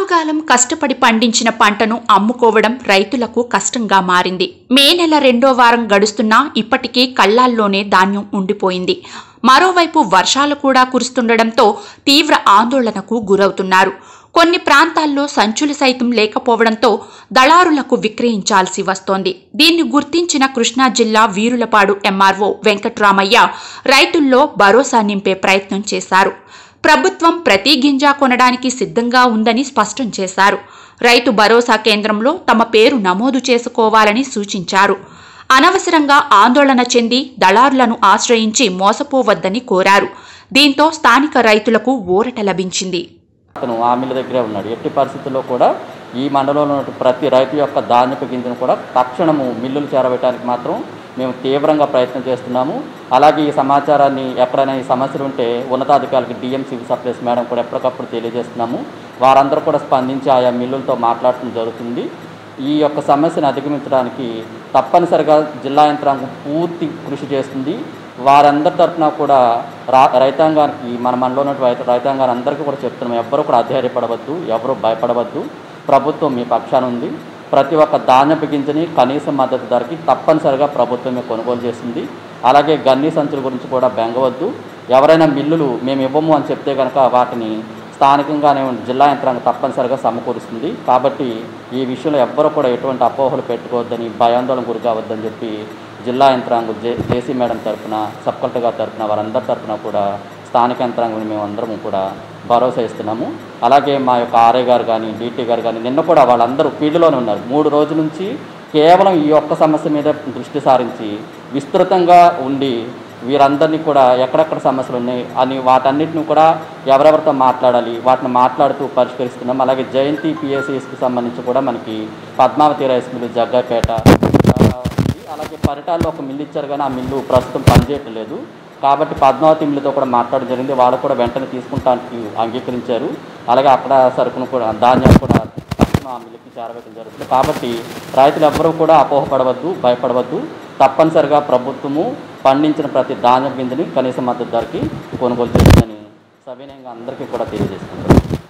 ఆరుగాలం కష్టపడి పండించిన పంటను అమ్ముకోవడం రైతులకు కష్టంగా మారింది మే నెల రెండో వారం గడుస్తున్నా ఇప్పటికీ కళ్ళాల్లోనే ధాన్యం ఉండిపోయింది మరోవైపు వర్షాలు కూడా కురుస్తుండటంతో తీవ్ర ఆందోళనకు గురవుతున్నారు కొన్ని ప్రాంతాల్లో సంచులు సైతం లేకపోవడంతో దళారులకు విక్రయించాల్సి వస్తోంది దీన్ని గుర్తించిన కృష్ణా జిల్లా వీరులపాడు ఎంఆర్ఓ వెంకట్రామయ్య రైతుల్లో భరోసా నింపే ప్రయత్నం చేశారు ప్రభుత్వం ప్రతి గింజ కొనడానికి సిద్ధంగా ఉందని స్పష్టం చేశారు రైతు భరోసా కేంద్రంలో తమ పేరు నమోదు చేసుకోవాలని సూచించారు అనవసరంగా ఆందోళన చెంది దళారులను ఆశ్రయించి మోసపోవద్దని కోరారు దీంతో స్థానిక రైతులకు ఊరట లభించింది అతను ఆ మిల్లు దగ్గరే ఉన్నాడు ఎట్టి పరిస్థితుల్లో కూడా ఈ మండలంలో ఉన్న ప్రతి రైతు యొక్క ధాన్యపు గింజను కూడా తక్షణము మిల్లులు చేరవేయడానికి మాత్రం మేము తీవ్రంగా ప్రయత్నం చేస్తున్నాము అలాగే ఈ సమాచారాన్ని ఎక్కడైనా ఈ సమస్యలు ఉంటే ఉన్నతాధికారులకు డిఎం సివిల్ సప్లైస్ మేడం కూడా ఎప్పటికప్పుడు తెలియజేస్తున్నాము వారందరూ కూడా స్పందించి ఆయా మిల్లులతో మాట్లాడటం జరుగుతుంది ఈ యొక్క సమస్యను అధిగమించడానికి తప్పనిసరిగా జిల్లా యంత్రాంగం పూర్తి కృషి చేస్తుంది వారందరి తరఫున కూడా రా రైతాంగానికి మన మనలో ఉన్న రైత రైతాంగాన్ని అందరికీ కూడా చెప్తున్నాం ఎవ్వరూ కూడా అధైర్యపడవద్దు ఎవరు భయపడవద్దు ప్రభుత్వం మీ పక్షాన ఉంది ప్రతి ఒక్క ధాన్యపు గింజని కనీస మద్దతు ధరకి తప్పనిసరిగా ప్రభుత్వమే కొనుగోలు చేస్తుంది అలాగే గన్నీ సంచుల గురించి కూడా బెంగవద్దు ఎవరైనా మిల్లులు మేము ఇవ్వము అని చెప్తే కనుక వాటిని స్థానికంగానే ఉన్న జిల్లా యంత్రాంగం తప్పనిసరిగా సమకూరుస్తుంది కాబట్టి ఈ విషయంలో ఎవ్వరూ కూడా ఎటువంటి అపోహలు పెట్టుకోవద్దని భయాందోళన గురి కావద్దని చెప్పి జిల్లా యంత్రాంగం జే జేసీ మేడం తరఫున సబ్ కలెక్టర్ గారి తరఫున వారందరి తరఫున కూడా స్థానిక యంత్రాంగం మేమందరము కూడా భరోసా ఇస్తున్నాము అలాగే మా యొక్క ఆర్ఐ గారు కానీ డీటీ గారు కానీ నిన్న కూడా వాళ్ళందరూ ఫీల్డ్లోనే ఉన్నారు మూడు రోజుల నుంచి కేవలం ఈ ఒక్క సమస్య మీద దృష్టి సారించి విస్తృతంగా ఉండి వీరందరినీ కూడా ఎక్కడెక్కడ సమస్యలు ఉన్నాయి అని వాటన్నిటిని కూడా ఎవరెవరితో మాట్లాడాలి వాటిని మాట్లాడుతూ పరిష్కరిస్తున్నాం అలాగే జయంతి పిఎస్సిఎస్కి సంబంధించి కూడా మనకి పద్మావతి రైస్ మిల్లు జగ్గాపేట ఆ, ఉంది అలాగే పరిటాల్లో ఒక మిల్లు ఇచ్చారు కానీ ఆ మిల్లు ప్రస్తుతం పనిచేయటం లేదు కాబట్టి పద్మావతి మిల్లుతో కూడా మాట్లాడడం జరిగింది వాళ్ళు కూడా వెంటనే తీసుకుంటానికి అంగీకరించారు అలాగే అక్కడ సరుకును కూడా ధాన్యం కూడా తక్షణం ఆ మిల్లుకి చేరవేయడం జరుగుతుంది కాబట్టి రైతులు ఎవ్వరూ కూడా అపోహపడవద్దు భయపడవద్దు తప్పనిసరిగా ప్రభుత్వము పండించిన ప్రతి ధాన్యం గింజని కనీస మద్దతు ధరకి కొనుగోలు చేస్తుందని సవినయంగా అందరికీ కూడా తెలియజేసుకుంటున్నాను